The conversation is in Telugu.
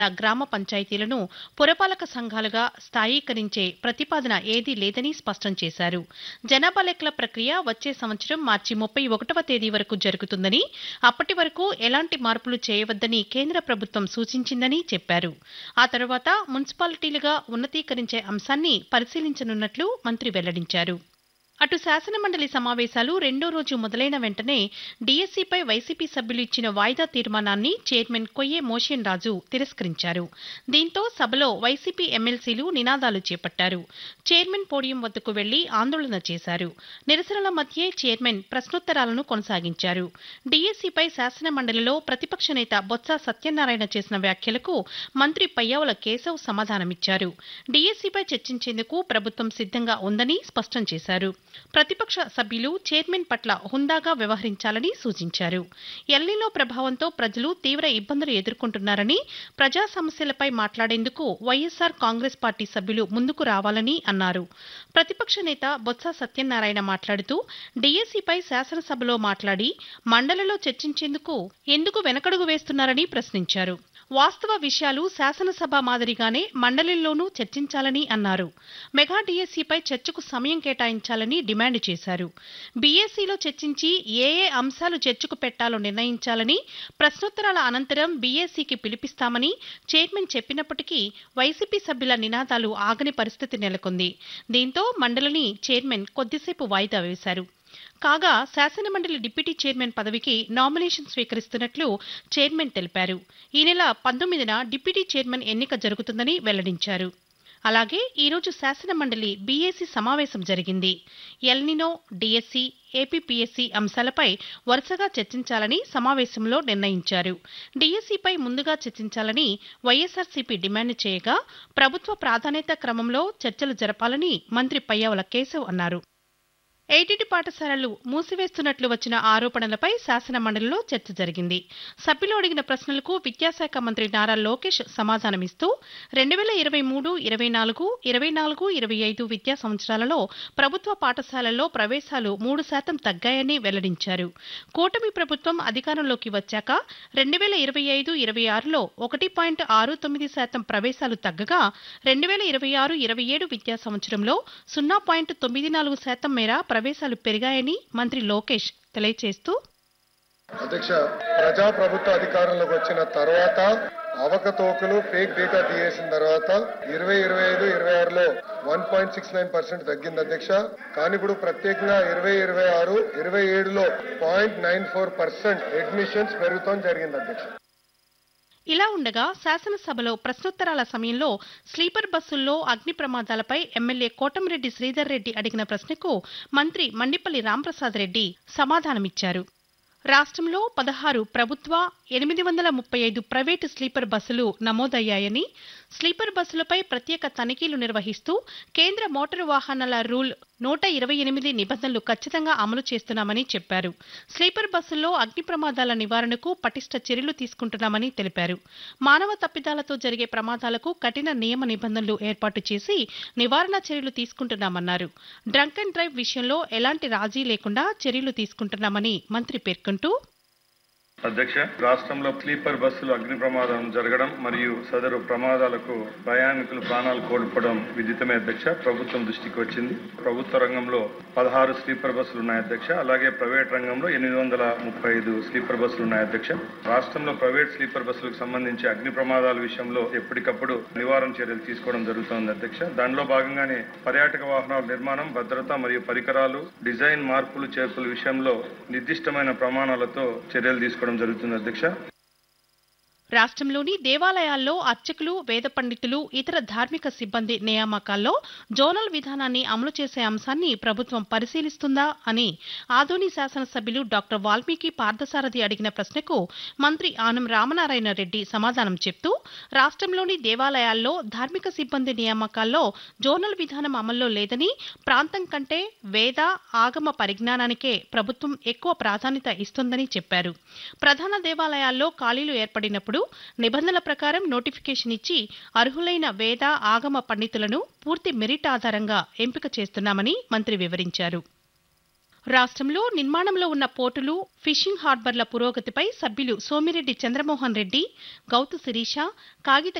గ్రామ పంచాయతీలను పురపాలక సంఘాలుగా స్థాయీకరించే ప్రతిపాదన ఏదీ లేదని స్పష్టం చేశారు జనాభా లెక్కల ప్రక్రియ వచ్చే సంవత్సరం మార్చి ముప్పై ఒకటవ తేదీ వరకు జరుగుతుందని అప్పటి వరకు ఎలాంటి మార్పులు చేయవద్దని కేంద్ర ప్రభుత్వం సూచించిందని చెప్పారు ఆ తర్వాత మున్సిపాలిటీలుగా ఉన్నతీకరించే అంశాన్ని పరిశీలించనున్నట్లు మంత్రి వెల్లడించారు అటు శాసనమండలి సమావేశాలు రెండో రోజు మొదలైన వెంటనే డీఎస్సీపై వైసీపీ సభ్యులు ఇచ్చిన వాయిదా తీర్మానాన్ని చైర్మన్ కొయ్యే మోషన్ రాజు తిరస్కరించారు దీంతో సభలో వైసీపీ ఎమ్మెల్సీలు నినాదాలు చేపట్టారు చైర్మన్ పోడియం వద్దకు వెళ్లి ఆందోళన చేశారు నిరసనల మధ్యే చైర్మన్ ప్రశ్నోత్తరాలను కొనసాగించారు డీఎస్సీపై శాసనమండలిలో ప్రతిపక్ష నేత బొత్స సత్యనారాయణ చేసిన వ్యాఖ్యలకు మంత్రి పయ్యావుల కేశవ్ సమాధానమిచ్చారు డీఎస్సీపై చర్చించేందుకు ప్రభుత్వం సిద్ధంగా ఉందని స్పష్టం చేశారు ప్రతిపక్ష సభ్యులు చైర్మన్ పట్ల హుందాగా వ్యవహరించాలని సూచించారు ఎల్లీలో ప్రభావంతో ప్రజలు తీవ్ర ఇబ్బందులు ఎదుర్కొంటున్నారని ప్రజా సమస్యలపై మాట్లాడేందుకు వైఎస్సార్ కాంగ్రెస్ పార్టీ సభ్యులు ముందుకు రావాలని అన్నారు ప్రతిపక్ష నేత బొత్స సత్యనారాయణ మాట్లాడుతూ డీఎస్సీపై శాసనసభలో మాట్లాడి మండలిలో చర్చించేందుకు ఎందుకు వెనకడుగు వేస్తున్నారని ప్రశ్నించారు వాస్తవ విషయాలు శాసనసభ మాదిరిగానే మండలిలోనూ చర్చించాలని అన్నారు మెగా డీఎస్సీపై చర్చకు సమయం కేటాయించాలని డిమాండ్ చేశారు బీఎస్సీలో చర్చించి ఏ ఏ అంశాలు చర్చకు పెట్టాలో నిర్ణయించాలని ప్రశ్నోత్తరాల అనంతరం బీఎస్సీకి పిలిపిస్తామని చైర్మన్ చెప్పినప్పటికీ వైసీపీ సభ్యుల నినాదాలు ఆగని పరిస్థితి నెలకొంది దీంతో మండలిని చైర్మన్ కొద్దిసేపు వాయిదా వేశారు కాగా శాసనమండలి డిప్యూటీ చైర్మన్ పదవికి నామినేషన్ స్వీకరిస్తున్నట్లు చైర్మన్ తెలిపారు ఈ నెల పంతొమ్మిదిన డిప్యూటీ చైర్మన్ ఎన్నిక జరుగుతుందని వెల్లడించారు అలాగే ఈరోజు శాసనమండలి బీఏసీ సమావేశం జరిగింది ఎల్నినో డిఎస్సీ ఏపీపీఎస్సీ అంశాలపై వరుసగా చర్చించాలని సమావేశంలో నిర్ణయించారు డీఎస్సీపై ముందుగా చర్చించాలని వైఎస్ఆర్సీపీ డిమాండ్ చేయగా ప్రభుత్వ ప్రాధాన్యత క్రమంలో చర్చలు జరపాలని మంత్రి పయ్యావుల కేశవ్ అన్నారు ఏటీటీ పాఠశాలలు మూసివేస్తున్నట్లు వచ్చిన ఆరోపణలపై శాసనమండలిలో చర్చ జరిగింది సభ్యులు అడిగిన ప్రశ్నలకు విద్యాశాఖ మంత్రి నారా లోకేష్ సమాధానమిస్తూ రెండు వేల ఇరవై మూడు ఇరవై నాలుగు ఇరవై నాలుగు ఇరవై ఐదు విద్యా సంవత్సరాలలో ప్రభుత్వ పాఠశాలల్లో ప్రవేశాలు మూడు శాతం తగ్గాయని వెల్లడించారు కూటమి ప్రభుత్వం అధికారంలోకి వచ్చాక రెండు వేల ఇరవై ఐదు ఇరవై ఆరులో ఒకటి పాయింట్ ఆరు తొమ్మిది శాతం ప్రవేశాలు తగ్గగా రెండు వేల ఇరవై ఆరు ఇరవై ఏడు విద్యా సంవత్సరంలో సున్నా పాయింట్ తొమ్మిది నాలుగు శాతం మేర ప్రవేశాలు పెరిగాయని మంత్రి లోకేష్ తెలియజేస్తూ అధ్యక్ష ప్రజా ప్రభుత్వ అధికారంలోకి వచ్చిన తర్వాత అవకతవకలు ఫేక్ డేటా తీయేసిన తర్వాత ఇరవై ఇరవై ఐదు ఇరవై ఆరులో one point six nine percent తగ్గింది అధ్యక్ష కానీ ఇప్పుడు ప్రత్యేకంగా ఇరవై ఇరవై ఆరు ఇరవై ఏడులో point nine four percent admissions పెరుగుతాం జరిగింది అధ్యక్ష ఇలా ఉండగా శాసనసభలో ప్రశ్నోత్తరాల సమయంలో స్లీపర్ బస్సుల్లో అగ్ని ప్రమాదాలపై ఎమ్మెల్యే కోటమిరెడ్డి శ్రీధర్ రెడ్డి అడిగిన ప్రశ్నకు మంత్రి మండిపల్లి రాంప్రసాద్ రెడ్డి సమాధానమిచ్చారు రాష్ట్రంలో పదహారు ప్రభుత్వ ఎనిమిది వందల ముప్పై ఐదు ప్రైవేటు స్లీపర్ బస్సులు నమోదయ్యాయని స్లీపర్ బస్సులపై ప్రత్యేక తనిఖీలు నిర్వహిస్తూ కేంద్ర మోటారు వాహనాల రూల్ నూట ఇరవై ఎనిమిది నిబంధనలు ఖచ్చితంగా అమలు చేస్తున్నామని చెప్పారు స్లీపర్ బస్సుల్లో అగ్ని ప్రమాదాల నివారణకు పటిష్ట చర్యలు తీసుకుంటున్నామని తెలిపారు మానవ తప్పిదాలతో జరిగే ప్రమాదాలకు కఠిన నియమ నిబంధనలు ఏర్పాటు చేసి నివారణ చర్యలు తీసుకుంటున్నామన్నారు డ్రంక్ అండ్ డ్రైవ్ విషయంలో ఎలాంటి రాజీ లేకుండా చర్యలు తీసుకుంటున్నామని మంత్రి పేర్కొంటూ అధ్యక్ష రాష్ట్రంలో స్లీపర్ బస్సులు అగ్ని ప్రమాదం జరగడం మరియు సదరు ప్రమాదాలకు ప్రయాణికులు ప్రాణాలు కోల్పోవడం విదితమే అధ్యక్ష ప్రభుత్వం దృష్టికి వచ్చింది ప్రభుత్వ రంగంలో పదహారు స్లీపర్ బస్సులు ఉన్నాయి అధ్యక్ష అలాగే ప్రైవేట్ రంగంలో ఎనిమిది వందల ముప్పై ఐదు స్లీపర్ బస్సులు ఉన్నాయి అధ్యక్ష రాష్ట్రంలో ప్రైవేట్ స్లీపర్ బస్సులకు సంబంధించి అగ్ని ప్రమాదాల విషయంలో ఎప్పటికప్పుడు నివారణ చర్యలు తీసుకోవడం జరుగుతోంది అధ్యక్ష దానిలో భాగంగానే పర్యాటక వాహనాల నిర్మాణం భద్రత మరియు పరికరాలు డిజైన్ మార్పులు చేర్పుల విషయంలో నిర్దిష్టమైన ప్రమాణాలతో చర్యలు తీసుకోవడం జరుగుతుంది అధ్యక్ష రాష్ట్రంలోని దేవాలయాల్లో అర్చకులు వేద పండితులు ఇతర ధార్మిక సిబ్బంది నియామకాల్లో జోనల్ విధానాన్ని అమలు చేసే అంశాన్ని ప్రభుత్వం పరిశీలిస్తుందా అని ఆదోని శాసనసభ్యులు డాక్టర్ వాల్మీకి పార్థసారథి అడిగిన ప్రశ్నకు మంత్రి ఆనం రామనారాయణ రెడ్డి సమాధానం చెప్తూ రాష్ట్రంలోని దేవాలయాల్లో ధార్మిక సిబ్బంది నియామకాల్లో జోనల్ విధానం అమల్లో లేదని ప్రాంతం కంటే వేద ఆగమ పరిజ్ఞానానికే ప్రభుత్వం ఎక్కువ ప్రాధాన్యత ఇస్తుందని చెప్పారు ప్రధాన దేవాలయాల్లో ఖాళీలు ఏర్పడినప్పుడు నిబంధనల ప్రకారం నోటిఫికేషన్ ఇచ్చి అర్హులైన వేద ఆగమ పండితులను పూర్తి మెరిట్ ఆధారంగా ఎంపిక చేస్తున్నామని మంత్రి వివరించారు రాష్ట్రంలో నిర్మాణంలో ఉన్న పోర్టులు ఫిషింగ్ హార్బర్ల పురోగతిపై సభ్యులు సోమిరెడ్డి చంద్రమోహన్ రెడ్డి గౌతు శిరీష కాగిత